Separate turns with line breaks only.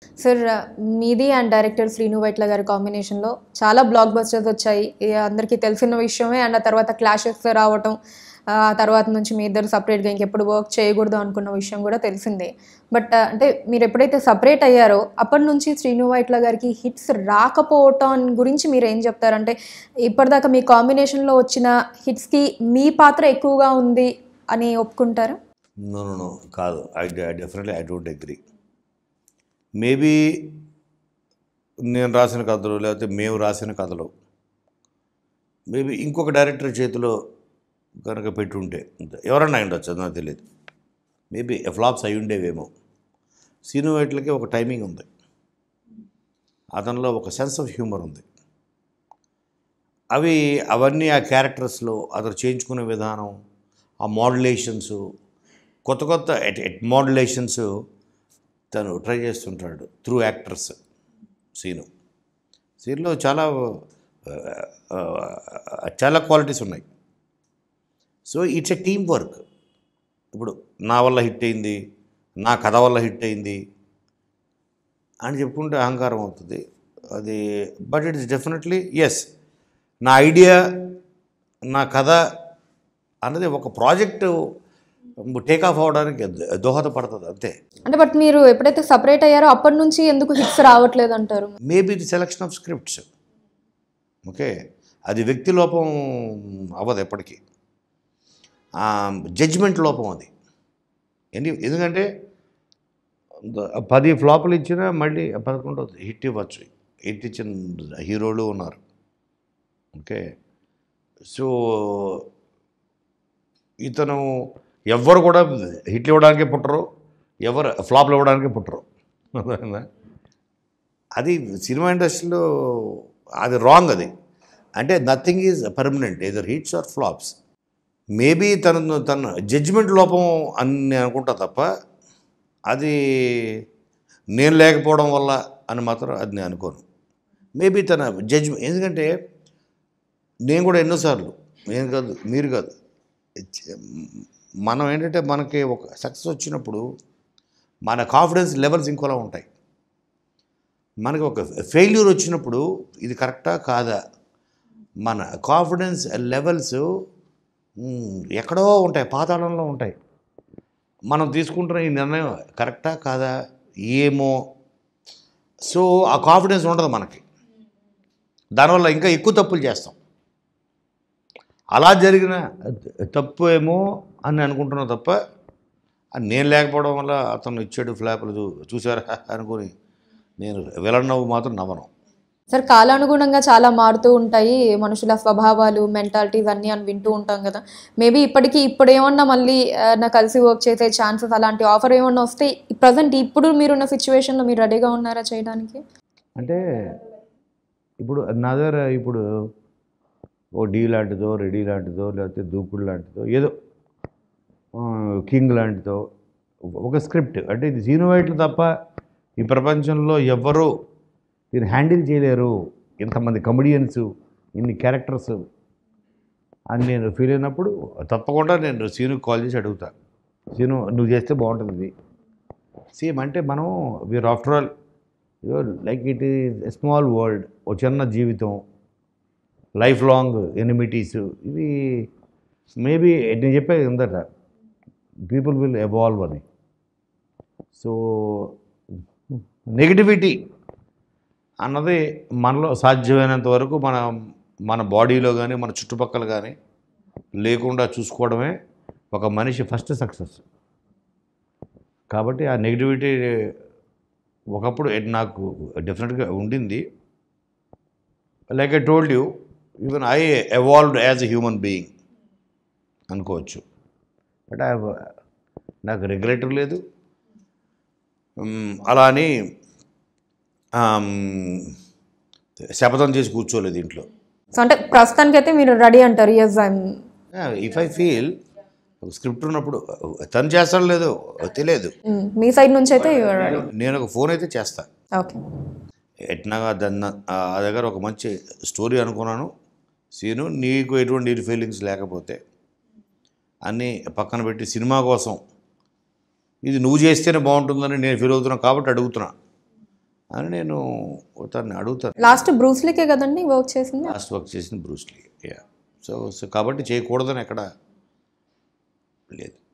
Sir మీది and director Srinu Vaitla గారి కాంబినేషన్లో చాలా బ్లాక్ బస్టర్స్ వచ్చాయి ఇది అందరికీ తెలిసిన విషయమే అండ్ ఆ తర్వాత క్లాషెస్ రావటం ఆ తర్వాత నుంచి మీ ఇద్దరు సపరేట్గా ఇంకెప్పుడు వర్క్ చేయకూడదు అనుకున్న విషయం కూడా తెలిసిందే బట్ అంటే మీరు ఎప్పుడైతే సపరేట్ అయ్యారో అప్పటి నుంచి శ్రీను వైట్ల గారికి హిట్స్ రాకపోవటం గురించి మీరు ఏం చెప్తారంటే ఇప్పటిదాకా మీ కాంబినేషన్లో వచ్చిన హిట్స్కి మీ పాత్ర ఎక్కువగా ఉంది అని ఒప్పుకుంటారా
నో నో నో కాదు I definitely I don't agree maybe నేను రాసిన కథలు లేకపోతే మేము రాసిన కథలు మేబీ ఇంకొక డైరెక్టర్ చేతిలో కనుక పెట్టుంటే ఎవరన్నా అయి ఉండొచ్చు అది నాకు తెలియదు మేబీ ఫ్లాప్స్ అయి ఉండేవేమో సీను వైట్లకి ఒక టైమింగ్ ఉంది అతనిలో ఒక సెన్స్ ఆఫ్ హ్యూమర్ ఉంది అవి అవన్నీ ఆ క్యారెక్టర్స్లో అతను చేయించుకునే విధానం ఆ మోడ్యులేషన్స్ కొత్త కొత్త ఎట్ ఎట్ మోడ్యులేషన్స్ తను ట్రై చేస్తుంటాడు త్రూ యాక్టర్స్ సీను సీన్లో చాలా ఆ, ఆ, చాలా క్వాలిటీస్ ఉన్నాయి so it's a team work ఇప్పుడు నా వల్ల హిట్ అయింది నా కథ వల్ల హిట్ అయింది అని చెప్పుకుంటే అహంకారం అవుతుంది అది but it is definitely yes నా ఐడియా నా కథ అన్నది ఒక ప్రాజెక్టు టేక్ ఆఫ్ అవడానికి దోహదపడుతుంది అంతే
అంటే బట్ మీరు ఎప్పుడైతే సపరేట్ అయ్యారో అప్పటి నుంచి ఎందుకు హిట్స్ రావట్లేదు అంటారు
maybe the selection of scripts okay అది వ్యక్తి లోపం అవ్వదు ఎప్పటికీ జడ్జిమెంట్ లోపం అది ఎందు ఎందుకంటే ద- పది ఫ్లాపులు ఇచ్చినా మళ్ళీ పదకొండు హిట్ ఇవ్వచ్చు హిట్ ఇచ్చిన హీరోలు ఉన్నారు ఓకే సో ఇతను ఎవ్వరు కూడా హిట్లు ఇవ్వడానికి పుట్టరు ఎవరు ఫ్లాప్లు ఇవ్వడానికి పుట్టరు అర్థమైందా? అది సినిమా ఇండస్ట్రీలో అది రాంగ్ అది అంటే nothing is permanent either hits or flops maybe తన తన జడ్జిమెంట్ లోపం అని నేను అనుకుంటా తప్ప అది నేను లేకపోవడం వల్ల అని మాత్రం అది నేను అనుకోను మేబీ తన జడ్జిమెంట్ ఎందుకంటే నేను కూడా ఎన్నోసార్లు నేను కాదు మీరు కాదు మనం ఏంటంటే మనకి ఒక సక్సెస్ వచ్చినప్పుడు మన కాన్ఫిడెన్స్ లెవెల్స్ ఇంకోలా ఉంటాయి మనకి ఒక ఫెయిల్యూర్ వచ్చినప్పుడు ఇది కరెక్టా కాదా మన కాన్ఫిడెన్స్ లెవెల్స్ మ్, ఎక్కడో ఉంటాయి పాతాళంలో ఉంటాయి మనం తీసుకుంటున్న ఈ నిర్ణయం కరెక్టా కాదా ఏమో సో ఆ కాన్ఫిడెన్స్ ఉండదు మనకి దానివల్ల ఇంకా ఎక్కువ తప్పులు చేస్తాం అలా జరిగిన తప్పు ఏమో అని అనుకుంటున్నా తప్ప అది నేను లేకపోవడం వల్ల అతను ఇచ్చాడు ఫ్లాపులు చూ- చూసారా అనుకుని నేను విలన్ నవ్వు మాత్రం నవ్వను
సార్ కాలానుగుణంగా చాలా మారుతూ ఉంటాయి మనుషుల స్వభావాలు మెంటాలిటీస్ అన్నీ అని వింటూ ఉంటాం కదా మేబీ ఇప్పటికీ ఇప్పుడు ఏమన్నా మళ్ళీ ఆ, నా కలిసి వర్క్ చేసే ఛాన్సెస్ అలాంటి ఆఫర్ ఏమన్నా వస్తే ప్రజెంట్ ఇప్పుడు మీరున్న సిచ్యువేషన్లో మీరు రెడీగా ఉన్నారా చేయడానికి
అంటే ఇప్పుడు నా దగ్గర ఇప్పుడు ఓ డీ లాంటిదో రెడీ లాంటిదో లేకపోతే దూకుడు లాంటిదో ఏదో ఆ, కింగ్ లాంటిదో ఒక స్క్రిప్ట్ అంటే ఇది సీను వైట్లు తప్ప ఈ ప్రపంచంలో ఎవ్వరూ దీన్ని హ్యాండిల్ చేయలేరు ఇంతమంది కమెడియన్స్ ఇన్ని క్యారెక్టర్స్ అని నేను ఫీల్ అయినప్పుడు తప్పకుండా నేను సీనుకి కాల్ చేసి అడుగుతా సీను నువ్వు చేస్తే బాగుంటుంది ఇది సేమ్ అంటే మనం we're after all like it is a small world ఓ చిన్న జీవితం లైఫ్ లాంగ్ ఎనిమిటీస్ ఇవి మేబీ నేను చెప్పేది ఉందట పీపుల్ విల్ ఎవాల్వ్ అని సో నెగిటివిటీ అన్నది మనలో సాధ్యమైనంత వరకు మన మన బాడీలో కానీ మన చుట్టుపక్కల కానీ లేకుండా చూసుకోవడమే ఒక మనిషి ఫస్ట్ సక్సెస్ కాబట్టి ఆ నెగిటివిటీ ఒకప్పుడు it నాకు డెఫినెట్గా ఉండింది like I told you even I evolved as a human being అనుకోవచ్చు బట్ ఐ నాకు రిగ్రెట్ లేదు మ్, అలా అని ఆమ్, శపథం చేసి కూర్చోలేదు ఇంట్లో
సో అంటే ప్రస్తుతానికైతే మీరు రెడీ అంటారు yes I'm
if I feel script ఉన్నప్పుడు తను చేస్తాడో లేదో తెలియదు
మీ సైడ్ నుంచి అయితే రెడీ
నేను ఒక ఫోన్ అయితే చేస్తా
ఓకే
ఎట్నగా దాన్ని ఆ దగ్గర ఒక మంచి స్టోరీ అనుకున్నాను సీను నీకు ఎటువంటి ఫీలింగ్స్ లేకపోతే అన్నీ పక్కన పెట్టి సినిమా కోసం ఇది నువ్వు చేస్తేనే బాగుంటుందని నేను ఫీల్ అవుతున్నా కాబట్టి అడుగుతున్నా అని నేను తను అడుగుతాను
లాస్ట్ బ్రూస్లీకే కదండి వర్క్ చేసింది
లాస్ట్ వర్క్ చేసిన బ్రూస్లీ యా సో సో కాబట్టి చేయకూడదని ఎక్కడ లేదు